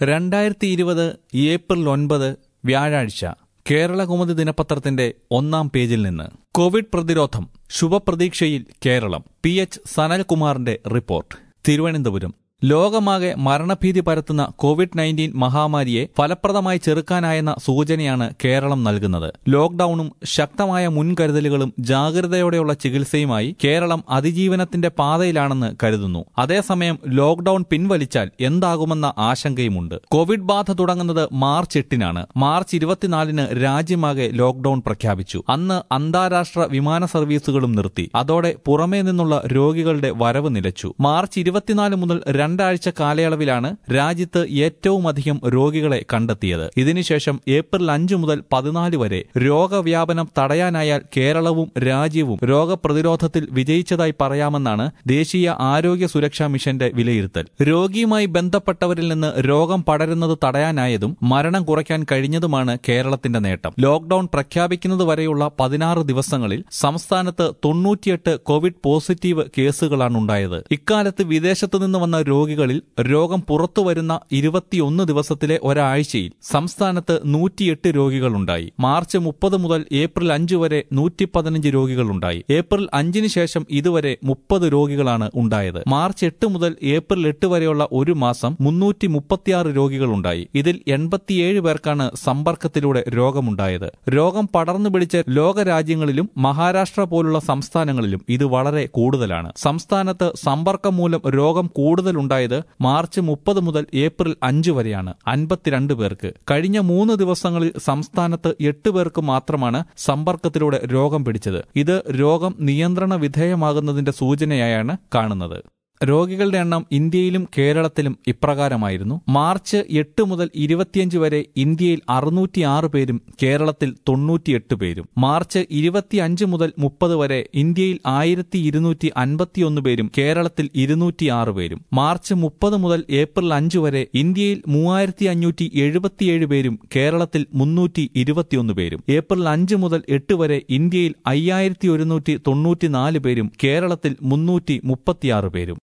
രണ്ടായിരത്തി ഇരുപത് ഏപ്രിൽ ഒൻപത് വ്യാഴാഴ്ച കേരളകൗമുദി ദിനപത്രത്തിന്റെ ഒന്നാം പേജിൽ നിന്ന് കോവിഡ് പ്രതിരോധം ശുഭപ്രതീക്ഷയിൽ കേരളം പി എച്ച് സനൽകുമാറിന്റെ റിപ്പോർട്ട് തിരുവനന്തപുരം ലോകമാകെ മരണഭീതി പരത്തുന്ന കോവിഡ് നയൻറ്റീൻ മഹാമാരിയെ ഫലപ്രദമായി ചെറുക്കാനായെന്ന സൂചനയാണ് കേരളം നൽകുന്നത് ലോക്ഡൌണും ശക്തമായ മുൻകരുതലുകളും ജാഗ്രതയോടെയുള്ള ചികിത്സയുമായി കേരളം അതിജീവനത്തിന്റെ പാതയിലാണെന്ന് കരുതുന്നു അതേസമയം ലോക്ഡൌൺ പിൻവലിച്ചാൽ എന്താകുമെന്ന ആശങ്കയുമുണ്ട് കോവിഡ് ബാധ തുടങ്ങുന്നത് മാർച്ച് എട്ടിനാണ് മാർച്ച് ഇരുപത്തിനാലിന് രാജ്യമാകെ ലോക്ഡൌൺ പ്രഖ്യാപിച്ചു അന്ന് അന്താരാഷ്ട്ര വിമാന സർവീസുകളും നിർത്തി അതോടെ പുറമേ നിന്നുള്ള രോഗികളുടെ വരവ് നിലച്ചു മാർച്ച് ഇരുപത്തിനാല് മുതൽ രണ്ടാഴ്ച കാലയളവിലാണ് രാജ്യത്ത് ഏറ്റവുമധികം രോഗികളെ കണ്ടെത്തിയത് ഇതിനുശേഷം ഏപ്രിൽ അഞ്ചു മുതൽ പതിനാല് വരെ രോഗവ്യാപനം തടയാനായാൽ കേരളവും രാജ്യവും രോഗപ്രതിരോധത്തിൽ വിജയിച്ചതായി പറയാമെന്നാണ് ദേശീയ ആരോഗ്യ സുരക്ഷാ മിഷന്റെ വിലയിരുത്തൽ രോഗിയുമായി ബന്ധപ്പെട്ടവരിൽ നിന്ന് രോഗം പടരുന്നത് തടയാനായതും മരണം കുറയ്ക്കാൻ കഴിഞ്ഞതുമാണ് കേരളത്തിന്റെ നേട്ടം ലോക്ഡൌൺ പ്രഖ്യാപിക്കുന്നത് വരെയുള്ള പതിനാറ് ദിവസങ്ങളിൽ സംസ്ഥാനത്ത് തൊണ്ണൂറ്റിയെട്ട് കോവിഡ് പോസിറ്റീവ് കേസുകളാണുണ്ടായത് ഇക്കാലത്ത് വിദേശത്തു നിന്ന് വന്ന രോഗികളിൽ രോഗം പുറത്തുവരുന്ന ഇരുപത്തിയൊന്ന് ദിവസത്തിലെ ഒരാഴ്ചയിൽ സംസ്ഥാനത്ത് നൂറ്റിയെട്ട് രോഗികളുണ്ടായി മാർച്ച് മുപ്പത് മുതൽ ഏപ്രിൽ അഞ്ച് വരെ നൂറ്റി പതിനഞ്ച് രോഗികളുണ്ടായി ഏപ്രിൽ അഞ്ചിന് ശേഷം ഇതുവരെ മുപ്പത് രോഗികളാണ് ഉണ്ടായത് മാർച്ച് എട്ട് മുതൽ ഏപ്രിൽ എട്ട് വരെയുള്ള ഒരു മാസം മുന്നൂറ്റി മുപ്പത്തിയാറ് രോഗികളുണ്ടായി ഇതിൽ എൺപത്തിയേഴ് പേർക്കാണ് സമ്പർക്കത്തിലൂടെ രോഗമുണ്ടായത് രോഗം പടർന്നു പിടിച്ച ലോകരാജ്യങ്ങളിലും മഹാരാഷ്ട്ര പോലുള്ള സംസ്ഥാനങ്ങളിലും ഇത് വളരെ കൂടുതലാണ് സംസ്ഥാനത്ത് സമ്പർക്കം മൂലം രോഗം കൂടുതലുണ്ടായത് മാർച്ച് മുപ്പത് മുതൽ ഏപ്രിൽ അഞ്ച് വരെയാണ് അൻപത്തിരണ്ട് പേർക്ക് കഴിഞ്ഞ മൂന്ന് ദിവസങ്ങളിൽ സംസ്ഥാനത്ത് എട്ട് പേർക്ക് മാത്രമാണ് സമ്പർക്കത്തിലൂടെ രോഗം പിടിച്ചത് ഇത് രോഗം നിയന്ത്രണ വിധേയമാകുന്നതിന്റെ സൂചനയായാണ് കാണുന്നത് രോഗികളുടെ എണ്ണം ഇന്ത്യയിലും കേരളത്തിലും ഇപ്രകാരമായിരുന്നു മാർച്ച് എട്ട് മുതൽ ഇരുപത്തിയഞ്ച് വരെ ഇന്ത്യയിൽ അറുന്നൂറ്റിയാറ് പേരും കേരളത്തിൽ തൊണ്ണൂറ്റിയെട്ട് പേരും മാർച്ച് ഇരുപത്തിയഞ്ച് മുതൽ മുപ്പത് വരെ ഇന്ത്യയിൽ ആയിരത്തി ഇരുന്നൂറ്റി അൻപത്തിയൊന്ന് പേരും കേരളത്തിൽ ഇരുന്നൂറ്റിയാറ് പേരും മാർച്ച് മുപ്പത് മുതൽ ഏപ്രിൽ അഞ്ച് വരെ ഇന്ത്യയിൽ മൂവായിരത്തി അഞ്ഞൂറ്റി എഴുപത്തിയേഴ് പേരും കേരളത്തിൽ മുന്നൂറ്റി ഇരുപത്തിയൊന്ന് പേരും ഏപ്രിൽ അഞ്ച് മുതൽ എട്ട് വരെ ഇന്ത്യയിൽ അയ്യായിരത്തി ഒരുന്നൂറ്റി തൊണ്ണൂറ്റിനാല് പേരും കേരളത്തിൽ മുന്നൂറ്റി മുപ്പത്തിയാറ് പേരും